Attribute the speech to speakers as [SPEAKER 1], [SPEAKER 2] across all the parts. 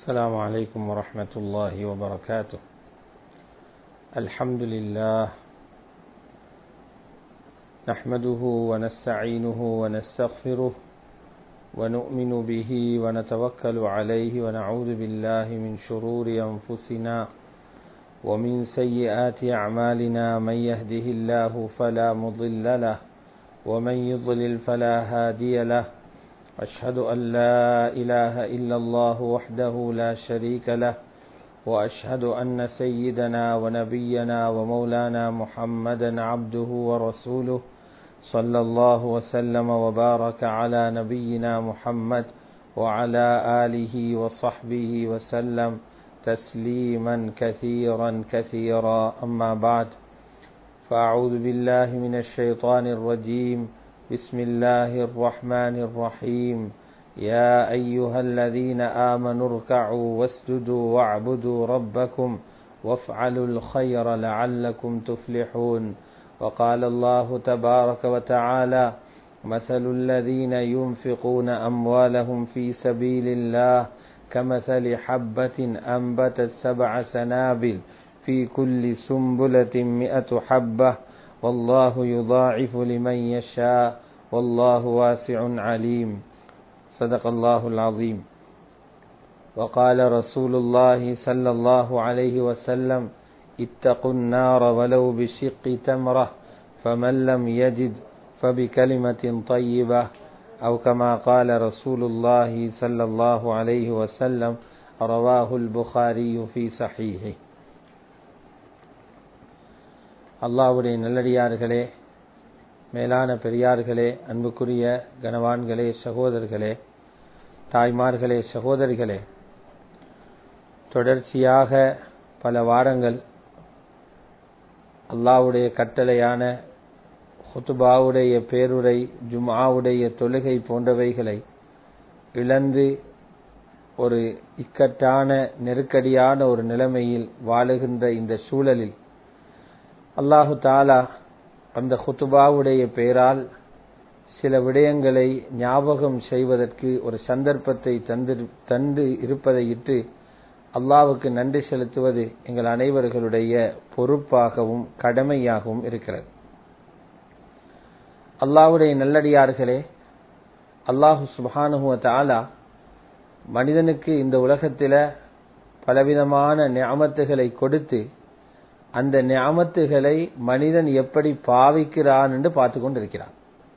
[SPEAKER 1] السلام عليكم ورحمة الله وبركاته الحمد لله نحمده ونستعينه ونستغفره ونؤمن به ونتوكل عليه ونعوذ بالله من شرور أنفسنا ومن سيئات أعمالنا من يهده الله فلا مضل له ومن يضلل فلا هادي له أشهد أن لا إله إلا الله وحده لا شريك له وأشهد أن سيدنا ونبينا ومولانا محمدا عبده ورسوله صلى الله وسلم وبارك على نبينا محمد وعلى آله وصحبه وسلم تسليما كثيرا كثيرا أما بعد فأعوذ بالله من الشيطان الرجيم بسم الله الرحمن الرحيم يا أيها الذين آمنوا اركعوا واسجدوا واعبدوا ربكم وافعلوا الخير لعلكم تفلحون وقال الله تبارك وتعالى مثل الذين ينفقون أموالهم في سبيل الله كمثل حبة أنبتت سبع سنابل في كل سنبلة مئة حبة والله يضاعف لمن يشاء والله واسع عليم صدق الله العظيم وقال رسول الله صلى الله عليه وسلم اتقوا النار ولو بشق تمرة فمن لم يجد فبكلمة طيبة أو كما قال رسول الله صلى الله عليه وسلم رواه البخاري في صحيحه அல்லாவுடைய நல்லடியார்களே மேலான பெரியார்களே அன்புக்குரிய கனவான்களே சகோதரர்களே தாய்மார்களே சகோதரிகளே தொடர்ச்சியாக பல வாரங்கள் அல்லாவுடைய கட்டளையான ஹுத்துபாவுடைய பேருரை ஜுமாவுடைய தொழுகை போன்றவைகளை இழந்து ஒரு இக்கட்டான நெருக்கடியான ஒரு நிலைமையில் வாழுகின்ற இந்த சூழலில் அல்லாஹு தாலா அந்த ஹுத்துபாவுடைய பெயரால் சில விடயங்களை ஞாபகம் செய்வதற்கு ஒரு சந்தர்ப்பத்தை தந்து தந்து இருப்பதை இட்டு அல்லாவுக்கு நன்றி செலுத்துவது எங்கள் அனைவர்களுடைய பொறுப்பாகவும் கடமையாகவும் இருக்கிறது அல்லாவுடைய நல்லடியார்களே அல்லாஹு சுபானுவ தாலா மனிதனுக்கு இந்த உலகத்தில் பலவிதமான ஞாமத்துகளை கொடுத்து அந்த ஞாமத்துகளை மனிதன் எப்படி பாவிக்கிறான் என்று பார்த்து கொண்டிருக்கிறான்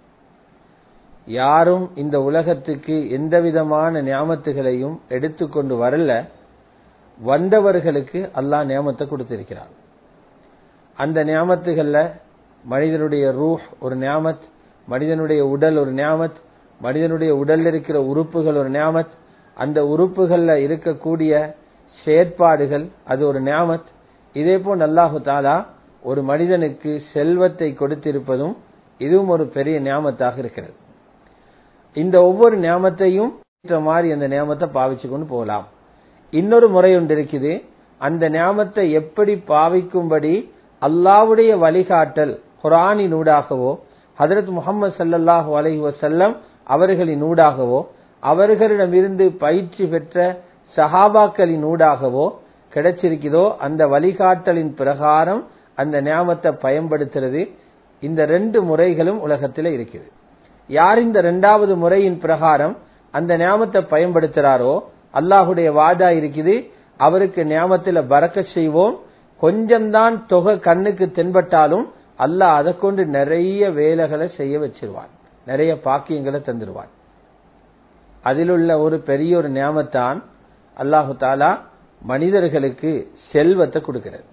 [SPEAKER 1] யாரும் இந்த உலகத்துக்கு எந்த விதமான ஞாமத்துகளையும் எடுத்துக்கொண்டு வரல வந்தவர்களுக்கு அல்லாஹ் நியமத்தை கொடுத்திருக்கிறார் அந்த நியமத்துகள்ல மனிதனுடைய ரூஹ் ஒரு நியாமத் மனிதனுடைய உடல் ஒரு நியாமத் மனிதனுடைய உடல்ல இருக்கிற உறுப்புகள் ஒரு நியாமத் அந்த உறுப்புகள்ல இருக்கக்கூடிய செயற்பாடுகள் அது ஒரு நியாமத் இதே போல் அல்லாஹு தாலா ஒரு மனிதனுக்கு செல்வத்தை கொடுத்திருப்பதும் இதுவும் ஒரு பெரிய நியாமத்தாக இருக்கிறது இந்த ஒவ்வொரு நியாமத்தையும் மாதிரி அந்த நியமத்தை பாவிச்சு கொண்டு போகலாம் இன்னொரு முறை ஒன்று இருக்குது அந்த நியாமத்தை எப்படி பாவிக்கும்படி அல்லாவுடைய வழிகாட்டல் குரானின் ஊடாகவோ ஹதரத் முகமது சல்லாஹூ அலஹி வசல்லம் அவர்களின் ஊடாகவோ அவர்களிடமிருந்து பயிற்சி பெற்ற சஹாபாக்களின் ஊடாகவோ கிடைச்சிருக்கிறதோ அந்த வழிகாட்டலின் பிரகாரம் அந்த நியாமத்தை பயன்படுத்துறது இந்த ரெண்டு முறைகளும் உலகத்தில் இருக்குது யார் இந்த ரெண்டாவது முறையின் பிரகாரம் அந்த நியாமத்தை பயன்படுத்துறாரோ அல்லாஹுடைய வாதா இருக்குது அவருக்கு நியாமத்தில் பறக்க செய்வோம் கொஞ்சம்தான் தொகை கண்ணுக்கு தென்பட்டாலும் அல்லாஹ் அதை கொண்டு நிறைய வேலைகளை செய்ய வச்சிருவான் நிறைய பாக்கியங்களை தந்துடுவான் அதில் உள்ள ஒரு பெரிய ஒரு நியாமத்தான் அல்லாஹு தாலா மனிதர்களுக்கு செல்வத்தை கொடுக்கிறது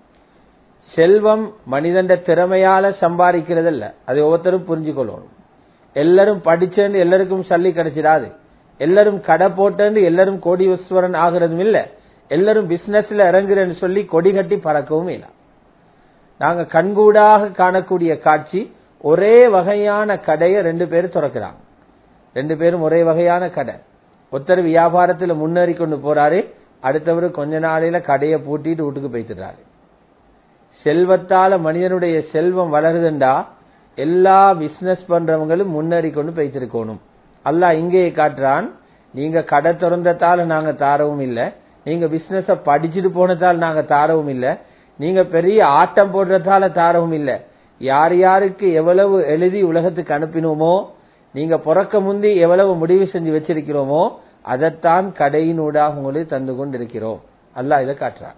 [SPEAKER 1] செல்வம் மனிதன் திறமையால சம்பாதிக்கிறது இல்ல அதை ஒவ்வொருத்தரும் புரிஞ்சுக்கொள்ளணும் எல்லாரும் படிச்சேன்னு எல்லாருக்கும் சல்லி கிடைச்சிடாது எல்லாரும் கடை போட்டேன்னு எல்லாரும் கோடீஸ்வரன் ஆகிறதும் இல்ல எல்லாரும் பிசினஸ்ல இறங்குறேன்னு சொல்லி கொடி கட்டி பறக்கவும் இல்லை நாங்க கண்கூடாக காணக்கூடிய காட்சி ஒரே வகையான கடையை ரெண்டு பேரும் திறக்கிறாங்க ரெண்டு பேரும் ஒரே வகையான கடை ஒருத்தர் வியாபாரத்துல முன்னேறி கொண்டு போறாரு அடுத்தவர் கொஞ்ச நாளையில கடையை பூட்டிட்டு வீட்டுக்கு போய்த்துறாரு செல்வத்தால மனிதனுடைய செல்வம் வளருதுண்டா எல்லா பிசினஸ் பண்றவங்களும் முன்னேறி கொண்டு போய்த்திருக்கணும் அல்லாஹ் இங்கே காட்டுறான் நீங்க கடை திறந்ததால நாங்க தாரவும் இல்ல நீங்க பிசினஸ படிச்சுட்டு போனதால நாங்க தாரவும் இல்ல நீங்க பெரிய ஆட்டம் போடுறதால தாரவும் இல்ல யார் யாருக்கு எவ்வளவு எழுதி உலகத்துக்கு அனுப்பினோமோ நீங்க பிறக்க முந்தி எவ்வளவு முடிவு செஞ்சு வச்சிருக்கிறோமோ அதைத்தான் கடையினூடாக உங்களுக்கு தந்து கொண்டிருக்கிறோம் அல்லாஹ் இதை காட்டுறான்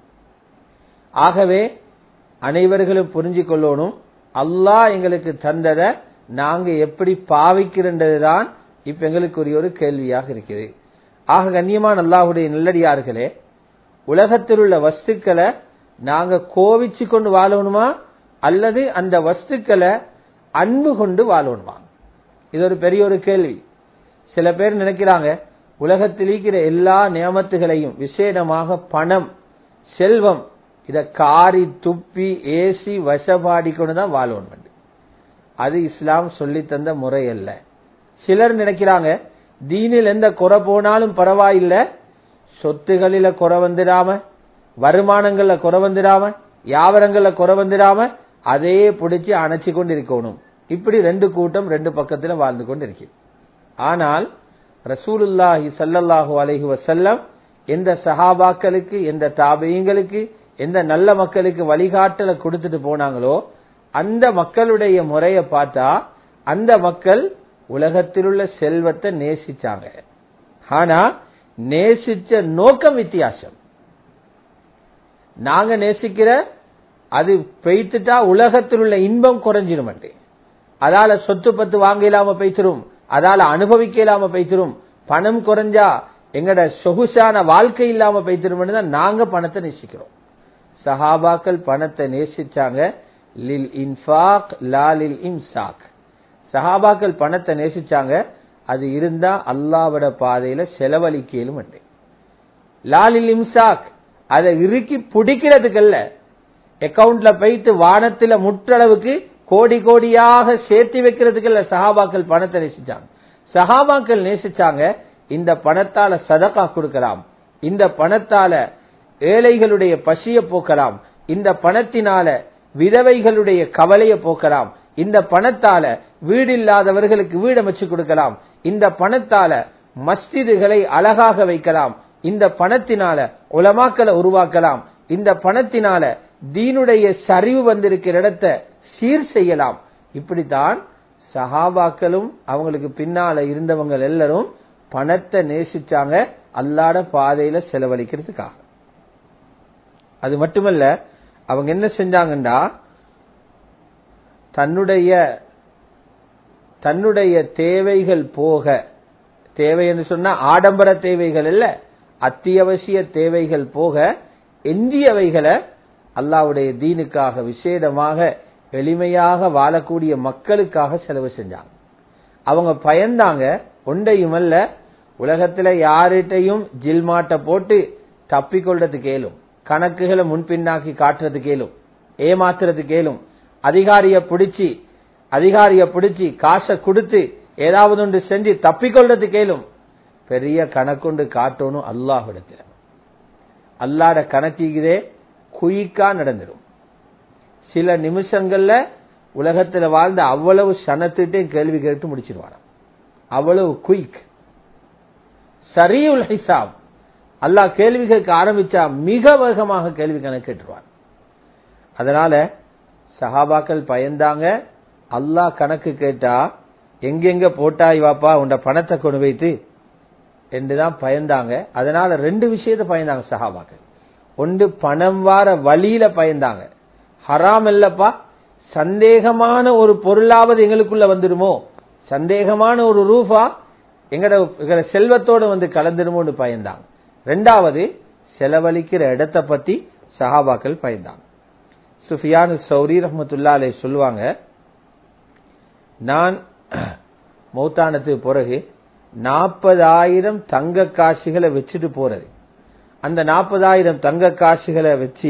[SPEAKER 1] ஆகவே அனைவர்களும் புரிஞ்சு கொள்ளணும் அல்லாஹ் எங்களுக்கு தந்ததை நாங்க எப்படி பாவிக்கிறன்றதுதான் இப்ப எங்களுக்குரிய ஒரு கேள்வியாக இருக்குது ஆக கண்ணியமான அல்லாஹுடைய நல்லடியார்களே உலகத்தில் உள்ள வஸ்துக்களை நாங்க கோவிச்சு கொண்டு வாழணுமா அல்லது அந்த வஸ்துக்களை அன்பு கொண்டு வாழணுமா இது ஒரு பெரிய ஒரு கேள்வி சில பேர் நினைக்கிறாங்க உலகத்தில் இருக்கிற எல்லா நியமத்துகளையும் விசேடமாக பணம் செல்வம் இத காரி துப்பி ஏசி வசப்பாடி கொண்டுதான் வாழணும் அது இஸ்லாம் சொல்லி தந்த முறை அல்ல சிலர் நினைக்கிறாங்க தீனில் எந்த குறை போனாலும் பரவாயில்ல சொத்துகளில குறை வந்துடாம வருமானங்கள்ல குறை வந்துடாம வியாபாரங்கள்ல குறை வந்துடாம அதே பிடிச்சி அணைச்சு கொண்டு இருக்கணும் இப்படி ரெண்டு கூட்டம் ரெண்டு பக்கத்துல வாழ்ந்து கொண்டு இருக்கு ஆனால் ரசூலுல்லாஹி சல்லல்லாஹு அலைஹி வசல்லம் எந்த சஹாபாக்களுக்கு எந்த தாபியங்களுக்கு எந்த நல்ல மக்களுக்கு வழிகாட்டலை கொடுத்துட்டு போனாங்களோ அந்த மக்களுடைய முறையை பார்த்தா அந்த மக்கள் உலகத்தில் உள்ள செல்வத்தை நேசிச்சாங்க ஆனா நேசிச்ச நோக்கம் வித்தியாசம் நாங்க நேசிக்கிற அது பெய்த்துட்டா உலகத்தில் உள்ள இன்பம் குறைஞ்சிடும் அதால சொத்து பத்து வாங்க இல்லாம பேசிரும் அதால அனுபவிக்க இல்லாம பேசிரும் பணம் குறைஞ்சா எங்கட சொகுசான வாழ்க்கை இல்லாம பேசிரும் தான் நாங்க பணத்தை நேசிக்கிறோம் சஹாபாக்கள் பணத்தை நேசிச்சாங்க லில் இன்ஃபாக் லா லில் இம்சாக் சஹாபாக்கள் பணத்தை நேசிச்சாங்க அது இருந்தா அல்லாவோட பாதையில செலவழிக்கலும் உண்டு லாலில் இம்சாக் அதை இறுக்கி பிடிக்கிறதுக்கல்ல அக்கவுண்ட்ல போயிட்டு வானத்துல முற்றளவுக்கு கோடி கோடியாக சேர்த்து வைக்கிறதுக்கல்ல சஹாபாக்கள் பணத்தை நேசிச்சாங்க சஹாபாக்கள் நேசிச்சாங்க இந்த பணத்தால சதக்கா கொடுக்கலாம் இந்த பணத்தால ஏழைகளுடைய பசிய போக்கலாம் இந்த பணத்தினால விதவைகளுடைய கவலைய போக்கலாம் இந்த பணத்தால வீடு இல்லாதவர்களுக்கு வீடு அமைச்சு கொடுக்கலாம் இந்த பணத்தால மஸ்ஜிதுகளை அழகாக வைக்கலாம் இந்த பணத்தினால உலமாக்களை உருவாக்கலாம் இந்த பணத்தினால தீனுடைய சரிவு வந்திருக்கிற இடத்தை சீர் செய்யலாம் இப்படித்தான் சஹாபாக்களும் அவங்களுக்கு பின்னால இருந்தவங்க எல்லாரும் பணத்தை நேசிச்சாங்க அல்லாட பாதையில செலவழிக்கிறதுக்காக அது மட்டுமல்ல அவங்க என்ன செஞ்சாங்கன்னா தன்னுடைய தன்னுடைய தேவைகள் போக தேவை என்று சொன்னா ஆடம்பர தேவைகள் இல்ல அத்தியாவசிய தேவைகள் போக எஞ்சியவைகளை அல்லாவுடைய தீனுக்காக விசேடமாக எளிமையாக வாழக்கூடிய மக்களுக்காக செலவு செஞ்சாங்க அவங்க பயந்தாங்க ஒன்றையும் அல்ல உலகத்துல யார்கிட்டையும் ஜில்மாட்டை போட்டு தப்பிக்கொள்றது கேளும் கணக்குகளை முன்பின்னாக்கி காட்டுறது கேளும் ஏமாத்துறது கேளும் அதிகாரிய பிடிச்சி அதிகாரிய பிடிச்சி காசை கொடுத்து ஏதாவது ஒன்று செஞ்சு தப்பிக்கொள்றது கேளும் பெரிய கணக்குண்டு காட்டணும் அல்லாஹிடத்துல அல்லாட கணக்கிகிறே குயிக்கா நடந்துடும் சில நிமிஷங்கள்ல உலகத்துல வாழ்ந்த அவ்வளவு சனத்திட்டே கேள்வி கேட்டு முடிச்சிருவாராம் அவ்வளவு குயிக் சரியுல் ஹிசாப் அல்லாஹ் கேள்வி கேட்க ஆரம்பிச்சா மிக வேகமாக கேள்வி கணக்கு கேட்டுருவான் அதனால சஹாபாக்கள் பயந்தாங்க அல்லாஹ் கணக்கு கேட்டா எங்கெங்க போட்டாய் வாப்பா உண்ட பணத்தை கொண்டு வைத்து என்றுதான் பயந்தாங்க அதனால ரெண்டு விஷயத்த பயந்தாங்க சஹாபாக்கள் ஒன்று பணம் வார வழியில பயந்தாங்க ஹராம் இல்லப்பா சந்தேகமான ஒரு பொருளாவது எங்களுக்குள்ள வந்துடுமோ சந்தேகமான ஒரு ரூபா எங்கட எங்கட செல்வத்தோட வந்து கலந்துடுமோன்னு பயந்தாங்க ரெண்டாவது செலவழிக்கிற இடத்தை பத்தி சஹாபாக்கள் பயந்தாங்க சுஃபியானு சௌரி ரஹமத்துல்லா அலை சொல்லுவாங்க நான் மௌத்தானத்துக்கு பிறகு நாற்பதாயிரம் தங்க காசுகளை வச்சுட்டு போறது அந்த நாற்பதாயிரம் தங்க காசுகளை வச்சு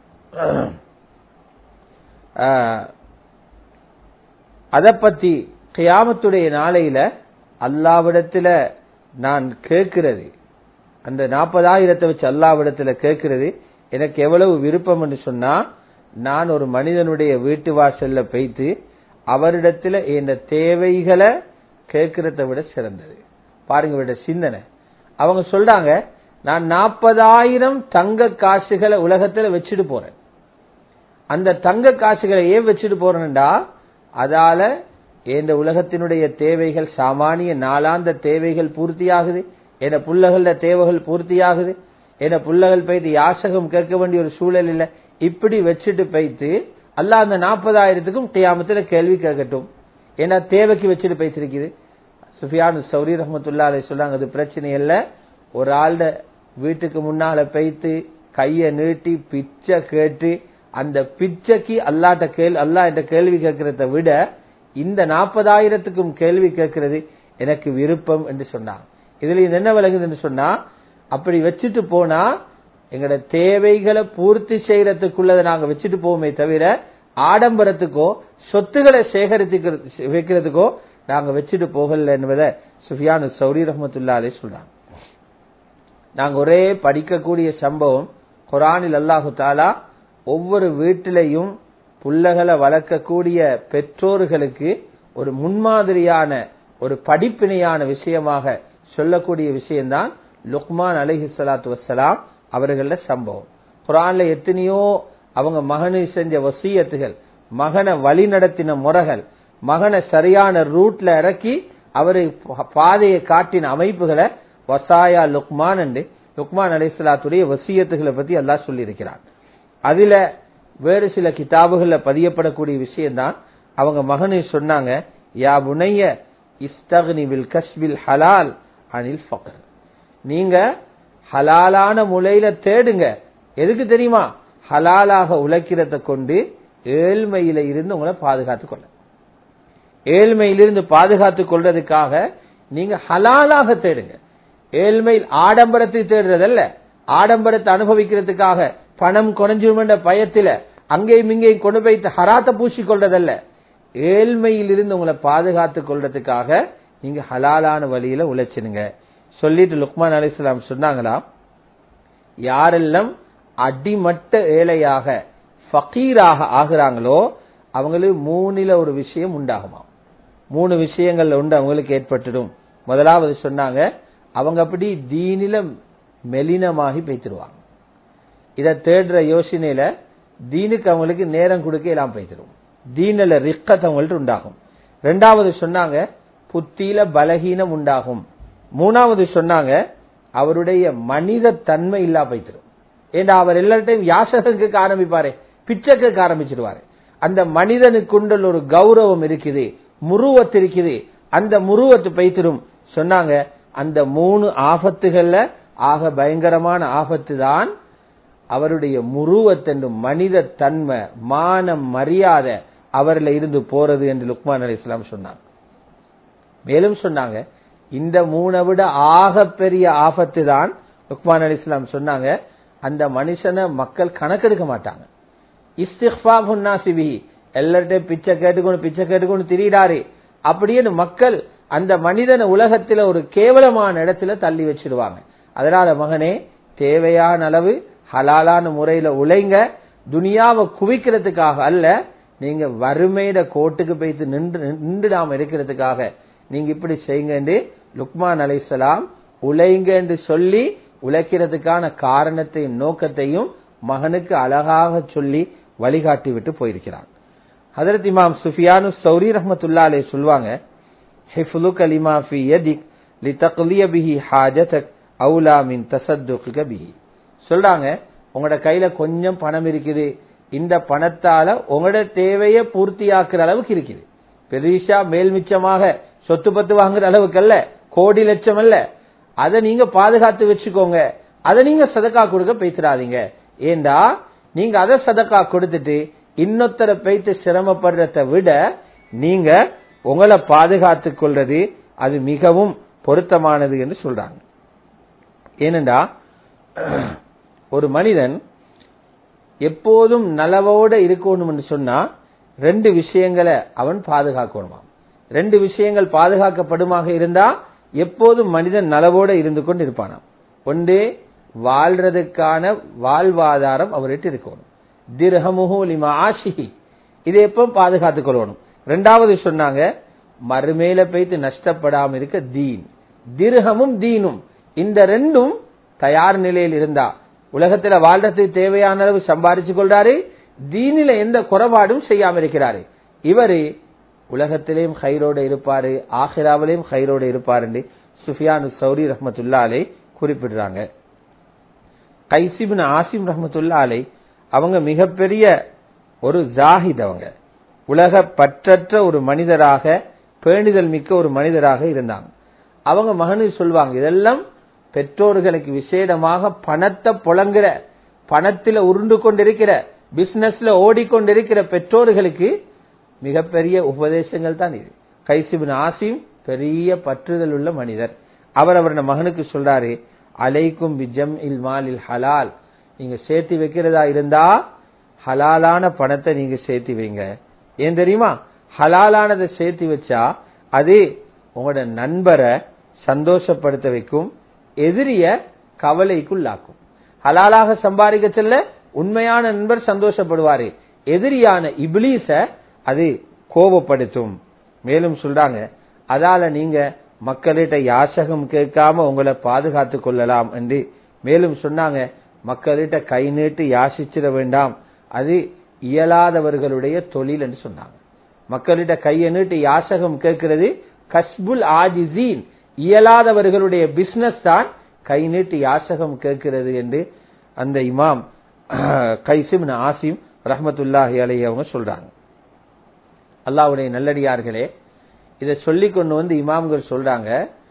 [SPEAKER 1] அதை பத்தி கியாமத்துடைய நாளையில அல்லாவிடத்துல நான் கேட்கிறது அந்த நாற்பதாயிரத்தை வச்சு அல்லாவிடத்துல கேட்கிறது எனக்கு எவ்வளவு விருப்பம் என்று சொன்னா நான் ஒரு மனிதனுடைய வீட்டு வாசல்ல போய்த்து அவரிடத்துல இந்த தேவைகளை கேட்கறத விட சிறந்தது பாருங்க இவருடைய சிந்தனை அவங்க சொல்றாங்க நான் நாற்பதாயிரம் தங்க காசுகளை உலகத்துல வச்சுட்டு போறேன் அந்த தங்க காசுகளை ஏன் வச்சுட்டு போறேன்டா அதால இந்த உலகத்தினுடைய தேவைகள் சாமானிய நாளாந்த தேவைகள் பூர்த்தியாகுது என புள்ளகள தேவைகள் பூர்த்தியாகுது என புள்ளகள் போயிட்டு யாசகம் கேட்க வேண்டிய ஒரு சூழல் இல்ல இப்படி வச்சுட்டு போயிட்டு அல்ல அந்த நாற்பதாயிரத்துக்கும் கியாமத்துல கேள்வி கேட்கட்டும் ஏன்னா தேவைக்கு வச்சுட்டு போயிட்டு சுஃபியானு சௌரி ரஹமத்துல்லா அதை சொல்றாங்க அது பிரச்சனை இல்ல ஒரு ஆள்ட வீட்டுக்கு முன்னால போயிட்டு கைய நீட்டி பிச்சை கேட்டு அந்த பிச்சைக்கு அல்லாட்ட கேள் அல்லா என்ற கேள்வி கேட்கறத விட இந்த நாற்பதாயிரத்துக்கும் கேள்வி கேட்கிறது எனக்கு விருப்பம் என்று சொன்னாங்க இதுல என்ன விளங்குதுன்னு சொன்னா அப்படி வச்சுட்டு போனா எங்களோட தேவைகளை பூர்த்தி செய்யறதுக்குள்ளதை நாங்க வச்சுட்டு போவோமே தவிர ஆடம்பரத்துக்கோ சொத்துக்களை சேகரித்து வைக்கிறதுக்கோ நாங்க வச்சுட்டு போகல என்பதை சுஃபியானு சௌரி ரஹமத்துல்லா அலே சொல்றாங்க நாங்க ஒரே படிக்கக்கூடிய சம்பவம் குரானில் அல்லாஹு தாலா ஒவ்வொரு வீட்டிலையும் புள்ளகளை வளர்க்கக்கூடிய பெற்றோர்களுக்கு ஒரு முன்மாதிரியான ஒரு படிப்பினையான விஷயமாக சொல்லக்கூடிய விஷயம்தான் லுக்மான் அலஹி சலாத்து வசலாம் அவர்கள சம்பவம் குரான்ல எத்தனையோ அவங்க மகனு செஞ்ச வசியத்துகள் மகனை வழி நடத்தின முறைகள் மகனை சரியான ரூட்ல இறக்கி அவரு பாதையை காட்டின அமைப்புகளை வசாயா லுக்மான் என்று லுக்மான் அலிஸ்லாத்துடைய வசியத்துகளை பத்தி எல்லாம் சொல்லியிருக்கிறார் அதுல வேறு சில கிதாபுகள்ல பதியப்படக்கூடிய விஷயம்தான் அவங்க மகனு சொன்னாங்க யா புனைய இஸ்தக்னி வில் கஷ்பில் ஹலால் அனில் ஃபக்ர் நீங்க ஹலாலான முறையில தேடுங்க எதுக்கு தெரியுமா ஹலாலாக உழைக்கிறத கொண்டு ஏழ்மையில இருந்து உங்களை பாதுகாத்துக் கொள்ள ஏழ்மையிலிருந்து பாதுகாத்துக் கொள்றதுக்காக நீங்க ஹலாலாக தேடுங்க ஏழ்மையில் ஆடம்பரத்தை தேடுறதல்ல ஆடம்பரத்தை அனுபவிக்கிறதுக்காக பணம் குறைஞ்சிருமென்ற பயத்தில அங்கேயும் இங்கேயும் கொண்டு போய் ஹராத்த பூசி கொள்றதல்ல ஏழ்மையில் இருந்து உங்களை பாதுகாத்துக் கொள்றதுக்காக நீங்க ஹலாலான வழியில உழைச்சிடுங்க சொல்லிட்டு லுக்மான் அலிஸ்லாம் சொன்னாங்களா யாரெல்லாம் அடிமட்ட ஏழையாக ஃபக்கீராக ஆகுறாங்களோ அவங்களுக்கு மூணில ஒரு விஷயம் உண்டாகுமா மூணு விஷயங்கள்ல உண்டு அவங்களுக்கு ஏற்பட்டுடும் முதலாவது சொன்னாங்க அவங்க அப்படி தீனில மெலினமாகி பேச்சிருவாங்க இதை தேடுற யோசனையில தீனுக்கு அவங்களுக்கு நேரம் கொடுக்க எல்லாம் பேசிடும் தீனில ரிக்கத் அவங்கள்ட்ட உண்டாகும் ரெண்டாவது சொன்னாங்க புத்தியில பலகீனம் உண்டாகும் மூணாவது சொன்னாங்க அவருடைய மனித தன்மை இல்லா போய்த்திடும் ஏண்டா அவர் எல்லார்ட்டையும் யாசகம் கேட்க ஆரம்பிப்பாரு பிச்சை கேட்க ஆரம்பிச்சிருவாரு அந்த மனிதனுக்குண்டல் ஒரு கௌரவம் இருக்குது முருவத்து இருக்குது அந்த முருவத்து பைத்திரும் சொன்னாங்க அந்த மூணு ஆபத்துகள்ல ஆக பயங்கரமான ஆபத்து தான் அவருடைய முருவத்தென்றும் மனித தன்மை மானம் மரியாதை அவர்ல இருந்து போறது என்று லுக்மான் அலி இஸ்லாம் சொன்னாங்க மேலும் சொன்னாங்க இந்த மூணை விட ஆக பெரிய ஆபத்து தான் லுக்மான் அலி இஸ்லாம் சொன்னாங்க அந்த மனுஷனை மக்கள் கணக்கெடுக்க மாட்டாங்க இஸ்திஃபாபுன்னாசிபி எல்லார்ட்டையும் பிச்சை கேட்டுக்கொண்டு பிச்சை கேட்டுக்கொண்டு திரியிடாரு அப்படின்னு மக்கள் அந்த மனிதனை உலகத்துல ஒரு கேவலமான இடத்துல தள்ளி வச்சிருவாங்க அதனால மகனே தேவையான அளவு ஹலாலான முறையில உழைங்க துனியாவை குவிக்கிறதுக்காக அல்ல நீங்க வறுமையிட கோட்டுக்கு போய்த்து நின்று நின்றுடாம இருக்கிறதுக்காக நீங்க இப்படி செய்யுங்க லுக்மான் அலைசலாம் உழைங்க என்று சொல்லி உழைக்கிறதுக்கான காரணத்தையும் நோக்கத்தையும் மகனுக்கு அழகாக சொல்லி வழிகாட்டி விட்டு போயிருக்கிறான் ஹதரத் இமாம் சுஃபியானு சௌரி ரஹமத்துல்லா அலே சொல்லுவாங்க ஹிஃபுலு கலிமா ஃபி யதிக் லி தக்லிய பிஹி ஹாஜதக் அவுலா மின் தசத்துக பிஹி சொல்றாங்க உங்களோட கையில கொஞ்சம் பணம் இருக்குது இந்த பணத்தால உங்களோட தேவையை பூர்த்தியாக்குற அளவுக்கு இருக்குது பெரிசா மேல் மிச்சமாக சொத்து பத்து வாங்குற அளவுக்கு அல்ல கோடி லட்சம் அல்ல அதை நீங்க பாதுகாத்து வச்சுக்கோங்க அதை நீங்க சதக்கா கொடுக்க பேசுறாதீங்க ஏண்டா நீங்க அதை சதக்கா கொடுத்துட்டு இன்னொத்தரை பைத்து சிரமப்படுறத விட நீங்க உங்களை பாதுகாத்துக் கொள்றது அது மிகவும் பொருத்தமானது என்று சொல்றாங்க ஏனென்றா ஒரு மனிதன் எப்போதும் நலவோட இருக்கணும் சொன்னா ரெண்டு விஷயங்களை அவன் பாதுகாக்கணுமா ரெண்டு விஷயங்கள் பாதுகாக்கப்படுமாக இருந்தா எப்போதும் மனிதன் நலவோட இருந்து கொண்டு இருப்பானாம் ஒன்று வாழ்றதுக்கான வாழ்வாதாரம் அவர்கிட்ட இருக்கணும் திர்ஹமுஹு லிமா ஆஷிஹி இதை எப்போ பாதுகாத்துக் கொள்ளணும் ரெண்டாவது சொன்னாங்க மறுமேல போய்த்து நஷ்டப்படாம இருக்க தீன் திர்ஹமும் தீனும் இந்த ரெண்டும் தயார் நிலையில் இருந்தா உலகத்துல வாழ்றதுக்கு தேவையான அளவு சம்பாரிச்சு கொள்றாரு தீனில எந்த குறைபாடும் செய்யாம இருக்கிறாரு இவரு உலகத்திலேயும் ஹைரோட இருப்பாரு ஆஹிராவிலையும் ஹைரோட இருப்பாரு சுஃபியானு சௌரி ரஹமத்துல்லா அலை குறிப்பிடுறாங்க கைசிபின் ஆசிம் ரஹமத்துல்லா அலை அவங்க மிகப்பெரிய ஒரு ஜாஹித் அவங்க உலக பற்றற்ற ஒரு மனிதராக பேணிதல் மிக்க ஒரு மனிதராக இருந்தாங்க அவங்க மகனுக்கு சொல்லுவாங்க இதெல்லாம் பெற்றோர்களுக்கு விசேடமாக பணத்தை புழங்குற பணத்துல உருண்டு கொண்டிருக்கிற பிசினஸ்ல ஓடிக்கொண்டிருக்கிற பெற்றோர்களுக்கு மிகப்பெரிய உபதேசங்கள் தான் இது கைசிபின் ஆசிம் பெரிய பற்றுதல் உள்ள மனிதர் அவர் அவரோட மகனுக்கு சொல்றாரு அலைக்கும் பிஜம் இல் மாலில் ஹலால் நீங்க சேர்த்து வைக்கிறதா இருந்தா ஹலாலான பணத்தை நீங்க சேர்த்து வைங்க ஏன் தெரியுமா ஹலாலானதை சேர்த்து வச்சா அது உங்களோட நண்பரை சந்தோஷப்படுத்த வைக்கும் எதிரிய கவலைக்குள்ளாக்கும் ஹலாலாக சம்பாதிக்க செல்ல உண்மையான நண்பர் சந்தோஷப்படுவாரு எதிரியான இபிலீச அது கோபப்படுத்தும் மேலும் சொல்றாங்க அதால நீங்க மக்களிட்ட யாசகம் கேட்காம உங்களை பாதுகாத்து கொள்ளலாம் என்று மேலும் சொன்னாங்க மக்களிட்ட கை நீட்டு யாசிச்சிட வேண்டாம் அது இயலாதவர்களுடைய தொழில் என்று சொன்னாங்க மக்களிட்ட கையை நீட்டு யாசகம் கேட்கிறது கஸ்புல் ஆஜிசீன் இயலாதவர்களுடைய பிசினஸ் தான் கை நீட்டு யாசகம் கேட்கிறது என்று அந்த இமாம் கைசிம் ஆசிம் ரஹமத்துல்லாஹி அலை அவங்க சொல்றாங்க அல்லாவுடைய நல்லடியார்களே இதை சொல்லி கொண்டு வந்து இமாம்கள் சொல்றாங்க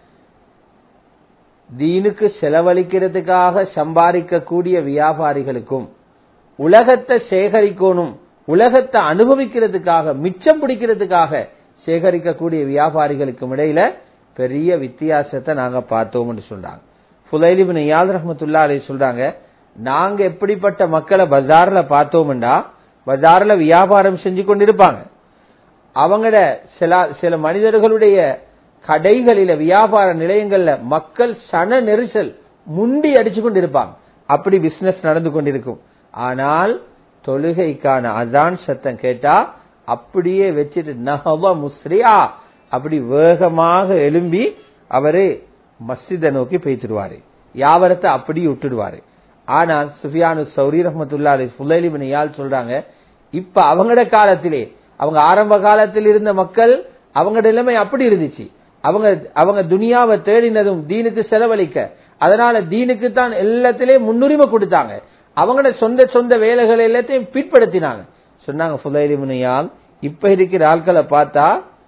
[SPEAKER 1] தீனுக்கு செலவழிக்கிறதுக்காக சம்பாதிக்கக்கூடிய வியாபாரிகளுக்கும் உலகத்தை சேகரிக்கணும் உலகத்தை அனுபவிக்கிறதுக்காக மிச்சம் பிடிக்கிறதுக்காக சேகரிக்கக்கூடிய வியாபாரிகளுக்கும் இடையில பெரிய வித்தியாசத்தை நாங்க பார்த்தோம்னு சொல்றாங்க புதைலிபின் யாத் ரஹமத்துல்லா அலை சொல்றாங்க நாங்க எப்படிப்பட்ட மக்களை பஜார்ல பார்த்தோம்டா பஜார்ல வியாபாரம் செஞ்சு கொண்டிருப்பாங்க அவங்கள சில சில மனிதர்களுடைய கடைகளில வியாபார நிலையங்கள்ல மக்கள் சன நெரிசல் முண்டி அடிச்சு கொண்டிருப்பாங்க அப்படி பிசினஸ் நடந்து கொண்டிருக்கும் ஆனால் தொழுகைக்கான அதான் சத்தம் கேட்டா அப்படியே வச்சுட்டு நஹவ முஸ்ரியா அப்படி வேகமாக எழும்பி அவரு மஸ்ஜித நோக்கி பேசிடுவாரு யாவரத்தை அப்படி விட்டுடுவாரு ஆனால் சுஃபியானு சௌரி ரஹமத்துல்லா அலி புலைலிபின் யால் சொல்றாங்க இப்ப அவங்களோட காலத்திலே அவங்க ஆரம்ப காலத்தில் இருந்த மக்கள் அவங்க நிலைமை அப்படி இருந்துச்சு அவங்க அவங்க துனியாவை தேடினதும் தீனுக்கு செலவழிக்க அதனால தீனுக்கு தான் எல்லாத்திலையும் முன்னுரிமை கொடுத்தாங்க அவங்களோட சொந்த சொந்த வேலைகள் எல்லாத்தையும் பிற்படுத்தினாங்க சொன்னாங்க புதைலிமுனையால் இப்ப இருக்கிற ஆட்களை பார்த்தா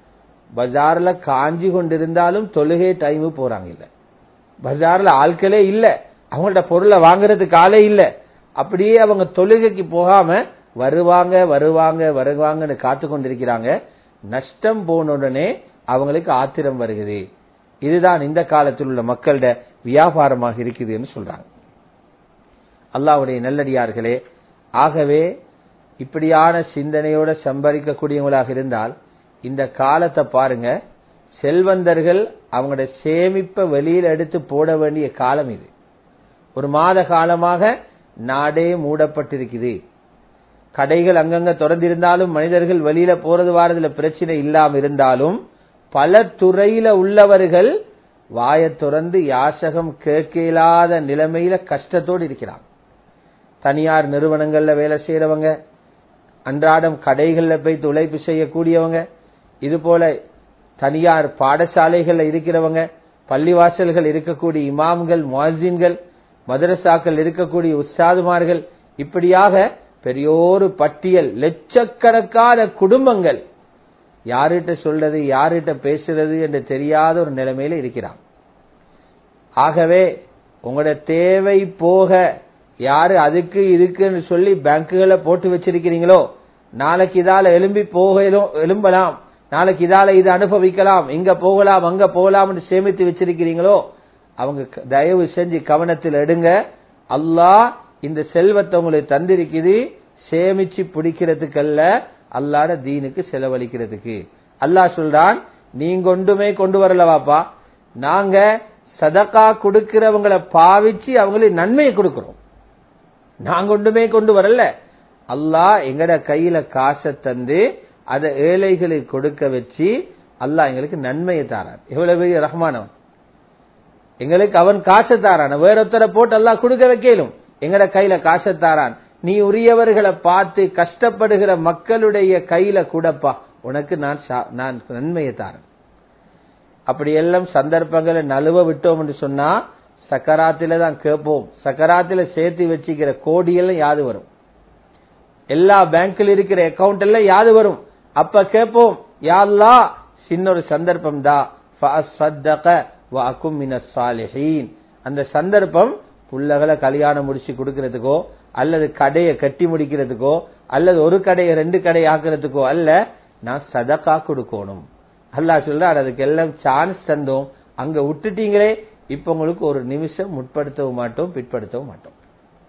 [SPEAKER 1] பஜார்ல காஞ்சி கொண்டிருந்தாலும் தொழுகை டைமு போறாங்க இல்ல பஜார்ல ஆட்களே இல்ல அவங்கள்ட்ட பொருளை வாங்குறதுக்கு ஆளே இல்ல அப்படியே அவங்க தொழுகைக்கு போகாம வருவாங்க வருவாங்க வருவாங்கன்னு காத்து கொண்டிருக்கிறாங்க நஷ்டம் போன உடனே அவங்களுக்கு ஆத்திரம் வருகிறது இதுதான் இந்த காலத்தில் உள்ள மக்களோட வியாபாரமாக இருக்குதுன்னு சொல்றாங்க அல்லாவுடைய நல்லடியார்களே ஆகவே இப்படியான சிந்தனையோட சம்பாதிக்கக்கூடியவங்களாக இருந்தால் இந்த காலத்தை பாருங்க செல்வந்தர்கள் அவங்களோட சேமிப்பை வெளியில எடுத்து போட வேண்டிய காலம் இது ஒரு மாத காலமாக நாடே மூடப்பட்டிருக்குது கடைகள் அங்கங்க திறந்திருந்தாலும் மனிதர்கள் வெளியில போறது வாரதுல பிரச்சனை இல்லாம இருந்தாலும் பல துறையில உள்ளவர்கள் வாய துறந்து யாசகம் கேட்க இயலாத நிலைமையில கஷ்டத்தோடு இருக்கிறாங்க தனியார் நிறுவனங்கள்ல வேலை செய்யறவங்க அன்றாடம் கடைகள்ல போய் உழைப்பு செய்யக்கூடியவங்க இது போல தனியார் பாடசாலைகள்ல இருக்கிறவங்க பள்ளிவாசல்கள் இருக்கக்கூடிய இமாம்கள் முவாசின்கள் மதரசாக்கள் இருக்கக்கூடிய உஸ்தாதுமார்கள் இப்படியாக பெரியோரு பட்டியல் லட்சக்கணக்கான குடும்பங்கள் யார்கிட்ட சொல்றது யார்கிட்ட பேசுறது என்று தெரியாத ஒரு நிலைமையில இருக்கிறான் ஆகவே உங்களோட தேவை போக யாரு அதுக்கு இதுக்குன்னு சொல்லி பேங்குகளை போட்டு வச்சிருக்கிறீங்களோ நாளைக்கு இதால எலும்பி போகலும் எலும்பலாம் நாளைக்கு இதால இதை அனுபவிக்கலாம் இங்க போகலாம் அங்க போகலாம்னு சேமித்து வச்சிருக்கிறீங்களோ அவங்க தயவு செஞ்சு கவனத்தில் எடுங்க அல்லாஹ் இந்த செல்வத்தை உங்களுக்கு தந்திருக்குது சேமிச்சு பிடிக்கிறதுக்கல்ல அல்லாட தீனுக்கு செலவழிக்கிறதுக்கு அல்லாஹ் சொல்றான் நீங்க ஒன்றுமே கொண்டு வரலவாப்பா நாங்க சதக்கா கொடுக்கிறவங்களை பாவிச்சு அவங்களுக்கு நன்மையை கொடுக்கிறோம் நாங்க ஒன்றுமே கொண்டு வரல அல்லாஹ் எங்கட கையில காசை தந்து அதை ஏழைகளுக்கு கொடுக்க வச்சு அல்லாஹ் எங்களுக்கு நன்மையை தாரார் எவ்வளவு பெரிய ரஹ்மானவன் எங்களுக்கு அவன் காசை தாரான் வேறொருத்தரை போட்டு எல்லாம் கொடுக்க வைக்கலும் எங்கட கையில காசை தாரான் நீ உரியவர்களை பார்த்து கஷ்டப்படுகிற மக்களுடைய கையில கூடப்பா உனக்கு நான் நான் நன்மையை தாரேன் அப்படி எல்லாம் சந்தர்ப்பங்களை நழுவ விட்டோம் என்று சொன்னா சக்கராத்தில தான் கேட்போம் சக்கராத்தில சேர்த்து வச்சுக்கிற கோடியெல்லாம் யாது வரும் எல்லா பேங்க்ல இருக்கிற அக்கவுண்ட் எல்லாம் யாது வரும் அப்ப கேட்போம் யாழ்லா சின்ன ஒரு சந்தர்ப்பம் தான் அந்த சந்தர்ப்பம் புள்ளகளை கல்யாணம் முடிச்சு கொடுக்கறதுக்கோ அல்லது கடையை கட்டி முடிக்கிறதுக்கோ அல்லது ஒரு கடையை ரெண்டு கடை ஆக்குறதுக்கோ அல்ல நான் சதக்கா கொடுக்கணும் அல்லா சொல்றார் அதுக்கு எல்லாம் சான்ஸ் தந்தோம் அங்க விட்டுட்டீங்களே இப்ப உங்களுக்கு ஒரு நிமிஷம் முற்படுத்தவும் மாட்டோம் பிற்படுத்தவும் மாட்டோம்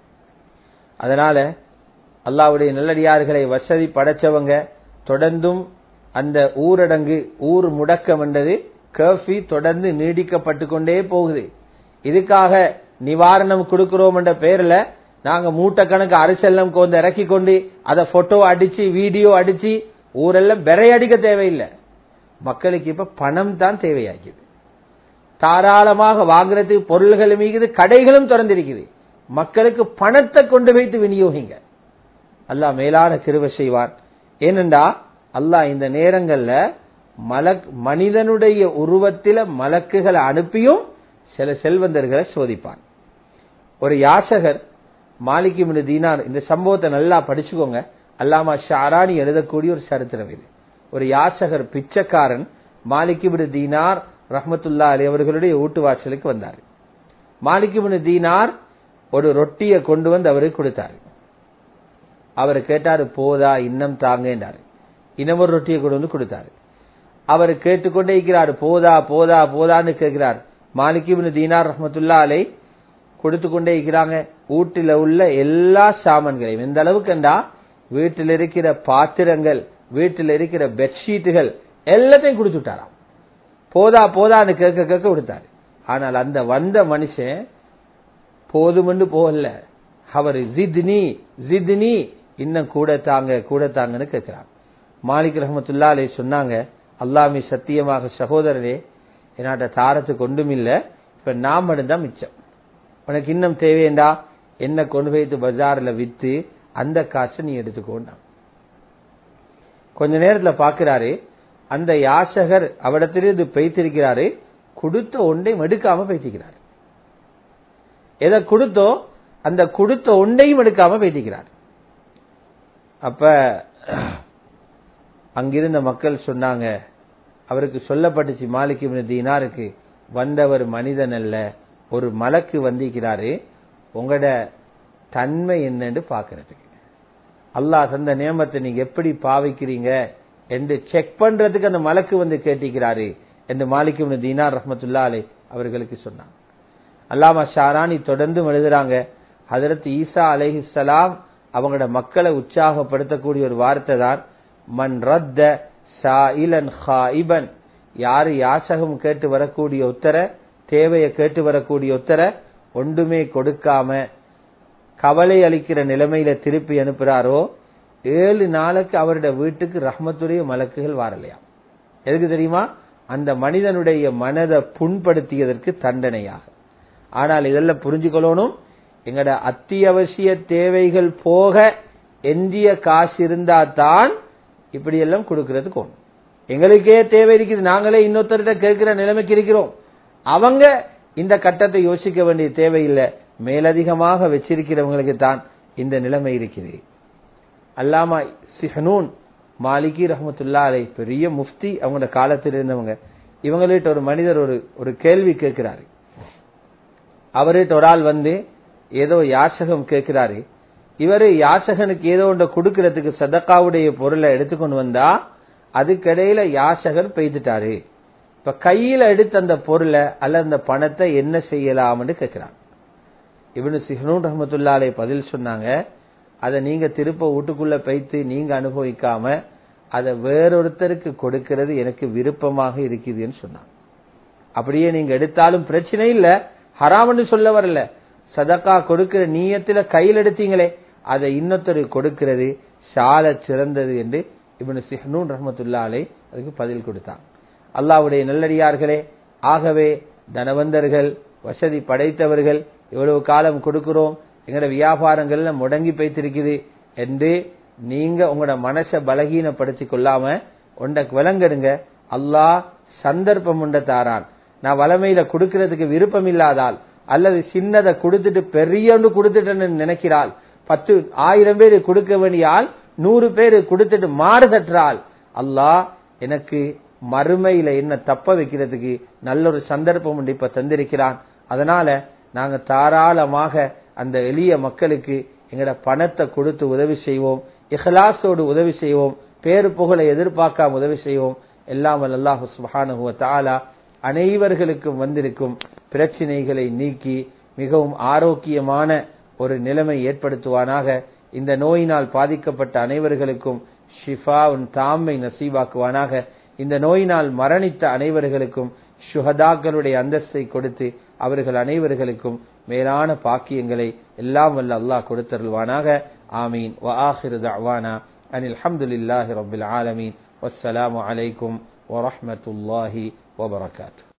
[SPEAKER 1] அதனால அல்லாவுடைய நல்லடியார்களை வசதி படைச்சவங்க தொடர்ந்தும் அந்த ஊரடங்கு ஊர் முடக்கம் என்றது கர்ஃபி தொடர்ந்து நீடிக்கப்பட்டு கொண்டே போகுது இதுக்காக நிவாரணம் கொடுக்கிறோம் என்ற பேர்ல நாங்க மூட்டை கணக்கு அரசெல்லாம் கொண்டு இறக்கி கொண்டு அதை போட்டோ அடிச்சு வீடியோ அடிச்சு ஊரெல்லாம் பெறையடிக்க தேவையில்லை மக்களுக்கு இப்ப பணம் தான் தேவையாகிது தாராளமாக வாங்குறதுக்கு பொருள்கள் மீது கடைகளும் திறந்திருக்குது மக்களுக்கு பணத்தை கொண்டு வைத்து விநியோகிங்க அல்லாஹ் மேலான கிருவ செய்வான் ஏனென்றா அல்லாஹ் இந்த நேரங்கள்ல மலக் மனிதனுடைய உருவத்தில மலக்குகளை அனுப்பியும் சில செல்வந்தர்களை சோதிப்பான் ஒரு யாசகர் மாலிக்கு தீனார் இந்த சம்பவத்தை நல்லா படிச்சுக்கோங்க அல்லாமா ஷாராணி எழுதக்கூடிய ஒரு சரித்திரம் இது ஒரு யாசகர் பிச்சைக்காரன் மாலிக்கு தீனார் ரஹமத்துல்லா அலி அவர்களுடைய வீட்டு வாசலுக்கு வந்தார் மாலிக்கு தீனார் ஒரு ரொட்டியை கொண்டு வந்து அவருக்கு கொடுத்தாரு அவர் கேட்டாரு போதா இன்னம் தாங்கன்றாரு இன்னமொரு ரொட்டியை கொண்டு வந்து கொடுத்தாரு அவர் கேட்டுக்கொண்டே இருக்கிறார் போதா போதா போதான்னு கேட்கிறார் மாலிகிபின் தீனார் ரஹமத்துல்லா அலை கொடுத்து கொண்டே இருக்கிறாங்க வீட்டில் உள்ள எல்லா சாமான்களையும் எந்த அளவுக்குண்டா வீட்டில் இருக்கிற பாத்திரங்கள் வீட்டில் இருக்கிற பெட்ஷீட்டுகள் எல்லாத்தையும் கொடுத்துட்டாராம் போதா போதான்னு கேட்க கேட்க கொடுத்தாரு ஆனால் அந்த வந்த மனுஷன் போதுமென்று போகல அவர் ஜித்னி ஜித்னி இன்னும் கூட தாங்க கூட தாங்கன்னு கேட்கிறார் மாலிக் ரஹமத்துல்லா அலை சொன்னாங்க அல்லாமி சத்தியமாக சகோதரரே என்னாட்ட தாரத்துக்கு ஒன்றும் இல்ல இப்ப நான் மட்டும்தான் மிச்சம் உனக்கு இன்னும் தேவையண்டா என்ன கொண்டு போய்த்து பஜார்ல வித்து அந்த காசை நீ எடுத்துக்கோண்டாம் கொஞ்ச நேரத்துல பாக்குறாரு அந்த யாசகர் அவடத்திலிருந்து பெய்த்திருக்கிறாரு கொடுத்த ஒன்றையும் எடுக்காம பெய்த்திக்கிறார் எதை கொடுத்தோ அந்த கொடுத்த ஒன்றையும் எடுக்காம பெய்த்திக்கிறார் அப்ப அங்கிருந்த மக்கள் சொன்னாங்க அவருக்கு சொல்லப்பட்டுச்சு மாலிக்கு தீனாருக்கு வந்தவர் மனிதன் அல்ல ஒரு மலக்கு வந்திருக்கிறாரு உங்களோட தன்மை என்னன்னு பாக்குறதுக்கு அல்லாஹ் தந்த நியமத்தை நீங்க எப்படி பாவிக்கிறீங்க என்று செக் பண்றதுக்கு அந்த மலக்கு வந்து கேட்டிக்கிறாரு என்று மாலிக்கு தீனார் ரஹமத்துல்லா அலை அவர்களுக்கு சொன்னாங்க அல்லாமா ஷாரானி தொடர்ந்து எழுதுறாங்க ஹதரத் ஈசா அலைஹிஸ்ஸலாம் அவங்களோட மக்களை உற்சாகப்படுத்தக்கூடிய ஒரு வார்த்தை தான் மன் ரத்த சாயிலன் ஹாயிபன் யாரு யாசகம் கேட்டு வரக்கூடிய உத்தர தேவையை கேட்டு வரக்கூடிய உத்தர ஒன்றுமே கொடுக்காம கவலை அளிக்கிற நிலைமையில திருப்பி அனுப்புறாரோ ஏழு நாளைக்கு அவருடைய வீட்டுக்கு ரஹ்மத்துடைய மலக்குகள் வரலையா எதுக்கு தெரியுமா அந்த மனிதனுடைய மனதை புண்படுத்தியதற்கு தண்டனையாக ஆனால் இதெல்லாம் புரிஞ்சுக்கொள்ளணும் எங்கட அத்தியாவசிய தேவைகள் போக எஞ்சிய காசு இருந்தா தான் இப்படி எல்லாம் கொடுக்கறதுக்கு ஒண்ணு எங்களுக்கே தேவை இருக்குது நாங்களே இன்னொருத்தர்கிட்ட கேட்கிற நிலைமைக்கு இருக்கிறோம் அவங்க இந்த கட்டத்தை யோசிக்க வேண்டிய தேவையில்லை மேலதிகமாக வச்சிருக்கிறவங்களுக்கு தான் இந்த நிலைமை இருக்குது அல்லாமா சிஹனூன் மாலிகி ரஹமத்துல்லா அலை பெரிய முஃப்தி அவங்களோட காலத்தில் இருந்தவங்க இவங்கள்ட்ட ஒரு மனிதர் ஒரு ஒரு கேள்வி கேட்கிறாரு அவர்கிட்ட ஒரு ஆள் வந்து ஏதோ யாசகம் கேட்கிறாரு இவரு யாசகனுக்கு ஏதோ ஒன்றை கொடுக்கறதுக்கு சதக்காவுடைய பொருளை எடுத்துக்கொண்டு வந்தா அதுக்கிடையில யாசகர் பெய்துட்டாரு இப்ப கையில எடுத்த அந்த பொருளை அல்ல அந்த பணத்தை என்ன செய்யலாம்னு கேட்கிறான் இவனு சிஹனூன் ரஹமத்துல்லாலே பதில் சொன்னாங்க அதை நீங்க திருப்ப வீட்டுக்குள்ள பைத்து நீங்க அனுபவிக்காம அதை வேறொருத்தருக்கு கொடுக்கிறது எனக்கு விருப்பமாக இருக்குதுன்னு சொன்னாங்க அப்படியே நீங்க எடுத்தாலும் பிரச்சனை இல்ல ஹராம்னு சொல்ல வரல சதக்கா கொடுக்கிற நீயத்துல கையில் எடுத்தீங்களே அதை இன்னொருத்தருக்கு கொடுக்கிறது சால சிறந்தது என்று இவனு சிஹனூன் ரஹமத்துல்லா அலை அதுக்கு பதில் கொடுத்தான் அல்லாவுடைய நல்லடியார்களே ஆகவே தனவந்தர்கள் வசதி படைத்தவர்கள் இவ்வளவு காலம் கொடுக்கிறோம் எங்களோட வியாபாரங்கள்ல முடங்கி போய்த்திருக்குது என்று நீங்க உங்களோட மனசை பலகீனப்படுத்திக் கொள்ளாம உண்டக்கு விளங்கடுங்க அல்லாஹ் சந்தர்ப்பம் உண்ட தாரான் நான் வளமையில கொடுக்கறதுக்கு விருப்பம் இல்லாதால் அல்லது சின்னதை கொடுத்துட்டு பெரிய ஒன்று கொடுத்துட்டேன்னு நினைக்கிறாள் பத்து ஆயிரம் பேர் கொடுக்க வேண்டிய ஆள் நூறு பேர் கொடுத்துட்டு மாறு தட்டுறாள் அல்லாஹ் எனக்கு மறுமையில என்ன தப்ப வைக்கிறதுக்கு நல்ல ஒரு சந்தர்ப்பம் உண்டு இப்ப தந்திருக்கிறான் அதனால நாங்க தாராளமாக அந்த எளிய மக்களுக்கு எங்கட பணத்தை கொடுத்து உதவி செய்வோம் இஹ்லாஸோடு உதவி செய்வோம் பேரு புகழை எதிர்பார்க்காம உதவி செய்வோம் எல்லாம் அல்லாஹு சுபஹானஹு தாலா அனைவர்களுக்கும் வந்திருக்கும் பிரச்சினைகளை நீக்கி மிகவும் ஆரோக்கியமான ஒரு நிலைமை ஏற்படுத்துவானாக இந்த நோயினால் பாதிக்கப்பட்ட அனைவர்களுக்கும் ஷிஃபா உன் தாமை நசீவாக்குவானாக இந்த நோயினால் மரணித்த அனைவர்களுக்கும் சுஹதாக்களுடைய அந்தஸ்தை கொடுத்து அவர்கள் அனைவர்களுக்கும் மேலான பாக்கியங்களை எல்லாம் வல்ல அல்லாஹ் கொடுத்தருள்வானாக ஆமீன் وآخر دعوانا أن الحمد لله رب العالمين والسلام عليكم ورحمة الله وبركاته